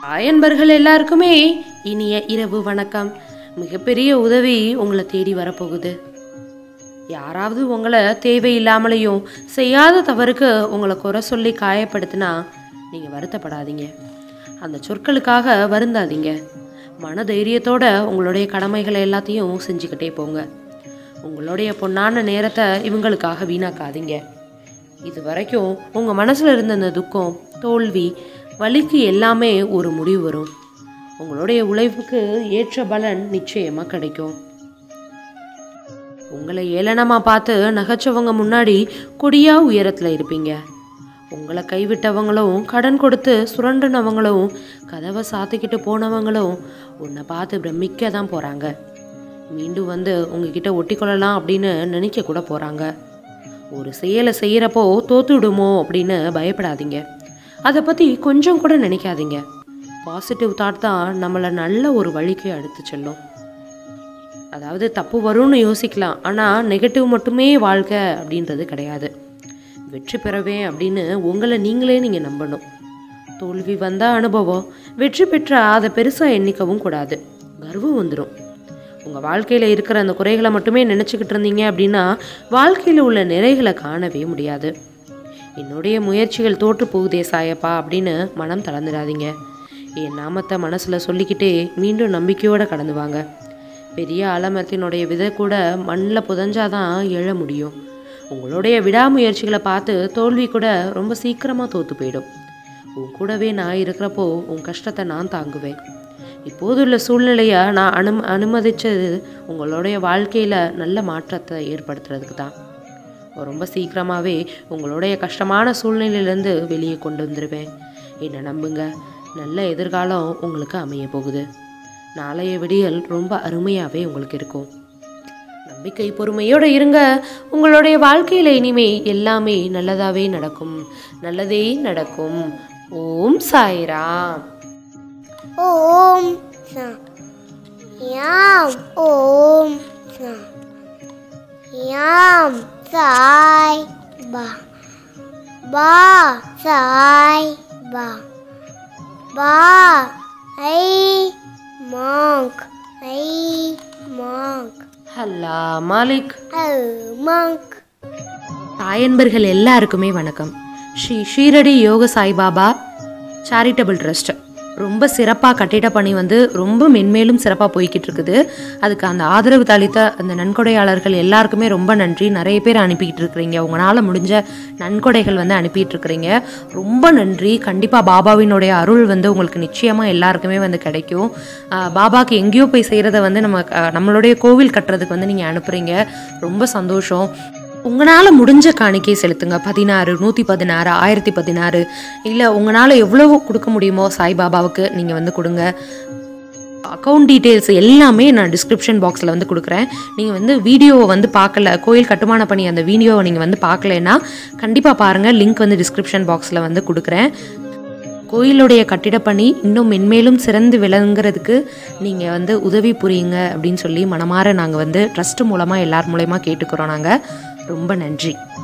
ஆயன்பர்கள் எல்லாருக்குமே இனிய இரவு வணக்கம் மிகப்பெரிய உதவி உங்களை தேடி வரப்போகுது யாராவது உங்களை தேவையில்லாமலேயும் செய்யாத தவறுக்கு உங்களை குறை சொல்லி காயப்படுத்தினா நீங்கள் வருத்தப்படாதீங்க அந்த சொற்களுக்காக வருந்தாதீங்க மன தைரியத்தோட உங்களுடைய கடமைகளை எல்லாத்தையும் செஞ்சுக்கிட்டே போங்க உங்களுடைய பொன்னான நேரத்தை இவங்களுக்காக வீணாக்காதீங்க இது வரைக்கும் உங்கள் மனசில் இருந்த அந்த துக்கம் தோல்வி வலிக்கு எல்லாமே ஒரு முடிவு வரும் உங்களுடைய உழைப்புக்கு ஏற்ற பலன் நிச்சயமாக கிடைக்கும் உங்களை ஏளனமாக பார்த்து நகைச்சவங்க முன்னாடி கொடியா உயரத்தில் இருப்பீங்க உங்களை கைவிட்டவங்களும் கடன் கொடுத்து சுரண்டுனவங்களும் கதவை சாத்திக்கிட்டு போனவங்களும் உன்னை பார்த்து பிரமிக்க தான் போகிறாங்க மீண்டும் வந்து உங்ககிட்ட ஒட்டிக்கொள்ளலாம் அப்படின்னு நினைக்க கூட போகிறாங்க ஒரு செயலை செய்கிறப்போ தோத்துடுமோ அப்படின்னு பயப்படாதீங்க அதை பற்றி கொஞ்சம் கூட நினைக்காதீங்க பாசிட்டிவ் தாட் தான் நம்மளை நல்ல ஒரு வழிக்கு எடுத்து செல்லும் அதாவது தப்பு வரும்னு யோசிக்கலாம் ஆனால் நெகட்டிவ் மட்டுமே வாழ்க்கை அப்படின்றது கிடையாது வெற்றி பெறவே அப்படின்னு உங்களை நீங்களே நீங்கள் நம்பணும் தோல்வி வந்தால் அனுபவம் வெற்றி பெற்றா அதை பெருசாக எண்ணிக்கவும் கூடாது கர்வம் வந்துடும் உங்கள் வாழ்க்கையில் இருக்கிற அந்த குறைகளை மட்டுமே நினச்சிக்கிட்டு இருந்தீங்க அப்படின்னா வாழ்க்கையில் உள்ள நிறைகளை காணவே முடியாது என்னுடைய முயற்சிகள் தோற்று போகுதே சாயப்பா அப்படின்னு மனம் தளர்ந்துடாதீங்க என் நாமத்தை மனசில் சொல்லிக்கிட்டே மீண்டும் நம்பிக்கையோடு கடந்து வாங்க பெரிய ஆலமரத்தினுடைய விதை கூட மண்ணில் புதஞ்சாதான் எழ முடியும் உங்களுடைய விடாமுயற்சிகளை பார்த்து தோல்வி கூட ரொம்ப சீக்கிரமாக தோற்று போயிடும் உன் கூடவே நான் இருக்கிறப்போ உன் கஷ்டத்தை நான் தாங்குவேன் இப்போதுள்ள சூழ்நிலையை நான் அனு அனுமதிச்சது உங்களுடைய வாழ்க்கையில் நல்ல மாற்றத்தை ஏற்படுத்துறதுக்கு தான் ரொம்ப சீக்கிரமாகவே உங்களுடைய கஷ்டமான சூழ்நிலையிலேருந்து வெளியே கொண்டு வந்துடுவேன் என்னை நம்புங்க நல்ல எதிர்காலம் உங்களுக்கு அமைய போகுது நாளைய விடியல் ரொம்ப அருமையாகவே உங்களுக்கு இருக்கும் நம்பிக்கை பொறுமையோடு இருங்க உங்களுடைய வாழ்க்கையில் இனிமே எல்லாமே நல்லதாகவே நடக்கும் நல்லதே நடக்கும் ஓம் சாய்ராம் ஓம் சா யாம் ஓம் சா யாம் சாய் பா பா சாய் பா பா ஐ மாங்க் ஐ மாங்க் ஹல்லா மாலிக் ஓ மாங்க் தாயன்பர்கள் எல்லாருக்குமே வணக்கம் ஸ்ரீ ஷீரடி யோக சாய்பாபா சேரிட்டபிள் ட்ரஸ்ட் ரொம்ப சிறப்பாக கட்டிட பணி வந்து ரொம்ப மென்மேலும் சிறப்பாக போய்கிட்டு இருக்குது அதுக்கு அந்த ஆதரவு தளித்த அந்த நன்கொடையாளர்கள் எல்லாருக்குமே ரொம்ப நன்றி நிறைய பேர் அனுப்பிக்கிட்டு இருக்கிறீங்க உங்களால் முடிஞ்ச நன்கொடைகள் வந்து அனுப்பிட்டு இருக்கிறீங்க ரொம்ப நன்றி கண்டிப்பாக பாபாவினுடைய அருள் வந்து உங்களுக்கு நிச்சயமாக எல்லாருக்குமே வந்து கிடைக்கும் ஆஹ் பாபாக்கு எங்கேயோ போய் செய்கிறத வந்து நம்ம ஆஹ் நம்மளுடைய கோவில் கட்டுறதுக்கு வந்து நீங்கள் அனுப்புகிறீங்க ரொம்ப சந்தோஷம் உங்களால் முடிஞ்ச காணிக்கை செலுத்துங்க பதினாறு நூற்றி பதினாறு ஆயிரத்தி பதினாறு இல்லை உங்களால் எவ்வளவு கொடுக்க முடியுமோ சாய்பாபாவுக்கு நீங்கள் வந்து கொடுங்க அக்கௌண்ட் டீட்டெயில்ஸ் எல்லாமே நான் டிஸ்கிரிப்ஷன் பாக்ஸில் வந்து கொடுக்குறேன் நீங்கள் வந்து வீடியோவை வந்து பார்க்கல கோயில் கட்டுமான பணி அந்த வீடியோவை நீங்கள் வந்து பார்க்கலன்னா கண்டிப்பாக பாருங்கள் லிங்க் வந்து டிஸ்கிரிப்ஷன் பாக்ஸில் வந்து கொடுக்குறேன் கோயிலுடைய கட்டிடப்பணி இன்னும் மென்மேலும் சிறந்து விளங்குறதுக்கு நீங்கள் வந்து உதவி புரியுங்க அப்படின்னு சொல்லி மனமாற நாங்கள் வந்து ட்ரஸ்ட் மூலமாக எல்லார் மூலயமா கேட்டுக்கிறோம் நாங்கள் ரொம்ப நன்றி